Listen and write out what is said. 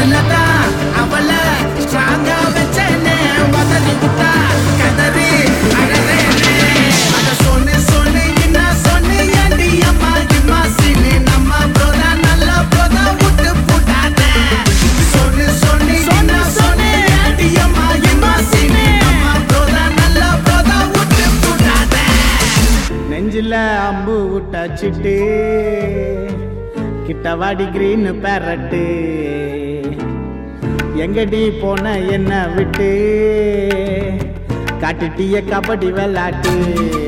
உன்னதான் அவளை ஸ்ட்ராங்கா வச்சேனே வதறி விட்டா கதறி அழறேனே அத சொன்னு சொன்னு என்ன சொன்னு ஏண்டி அம்மா கிம்மா சீனு நம்ம போதா நல்ல போதா விட்டு போட்டாத சொன்னு சொன்னு என்ன சொன்னு ஏண்டி அம்மா கிம்மா சீனு நம்ம போதா நல்ல போதா விட்டு போட்டாத நெஞ்சில அம்பு விட்டாச்சிட்டு கிட்டவாடி கிரீன் பேரட்டு எங்கடி போன என்ன விட்டு காட்டுட்டிய கபடி விளாட்டு